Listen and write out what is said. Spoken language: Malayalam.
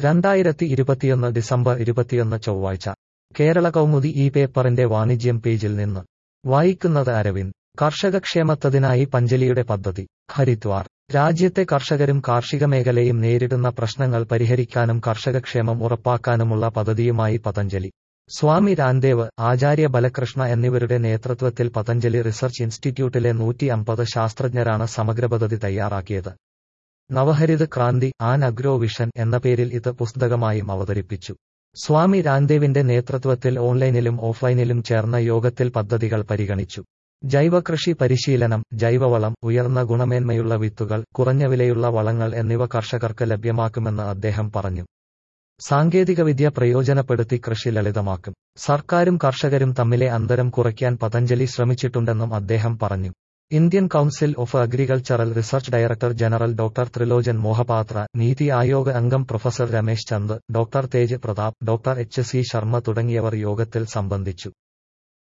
രണ്ടായിരത്തി ഇരുപത്തിയൊന്ന് ഡിസംബർ ഇരുപത്തിയൊന്ന് ചൊവ്വാഴ്ച കേരള കൗമുദി ഈ പേപ്പറിന്റെ വാണിജ്യം പേജിൽ നിന്ന് വായിക്കുന്നത് അരവിന്ദ് കർഷകക്ഷേമത്തതിനായി പഞ്ചലിയുടെ പദ്ധതി ഹരിദ്വാർ രാജ്യത്തെ കർഷകരും കാർഷിക മേഖലയും നേരിടുന്ന പ്രശ്നങ്ങൾ പരിഹരിക്കാനും കർഷകക്ഷേമം ഉറപ്പാക്കാനുമുള്ള പദ്ധതിയുമായി പതഞ്ജലി സ്വാമി രാംദേവ് ആചാര്യ ബലകൃഷ്ണ എന്നിവരുടെ നേതൃത്വത്തിൽ പതഞ്ജലി റിസർച്ച് ഇൻസ്റ്റിറ്റ്യൂട്ടിലെ നൂറ്റി അമ്പത് ശാസ്ത്രജ്ഞരാണ് സമഗ്ര പദ്ധതി തയ്യാറാക്കിയത് Navharit Kranti an agro vision എന്ന പേരിൽ ഇത് പുസ്തകമായും അവതരിപ്പിച്ചു സ്വാമി രാംദേവിന്റെ നേതൃത്വത്തിൽ ഓൺലൈനിലും ഓഫ്ലൈനിലും ചേർന്ന യോഗത്തിൽ പദ്ധതികൾ പരിഗണിച്ചു ജൈവകൃഷി പരിശീലനം ജൈവവളം ഉയർന്ന ഗുണമേന്മയുള്ള വിത്തുകൾ കുറഞ്ഞ വിലയുള്ള വളങ്ങൾ എന്നിവ കർഷകർക്ക് ലഭ്യമാക്കുമെന്ന് അദ്ദേഹം പറഞ്ഞു സാങ്കേതികവിദ്യ പ്രയോജനപ്പെടുത്തി കൃഷി ലളിതമാക്കും സർക്കാരും കർഷകരും തമ്മിലെ അന്തരം കുറയ്ക്കാൻ പതഞ്ജലി ശ്രമിച്ചിട്ടുണ്ടെന്നും അദ്ദേഹം പറഞ്ഞു Indian council of agricultural research director general doctor Trilochan Mohapatra NITI Aayog അംഗം professor Ramesh Chand doctor Tej Pratap doctor H C Sharma തുടങ്ങിയവർ യോഗത്തിൽ സംബന്ധിച്ചു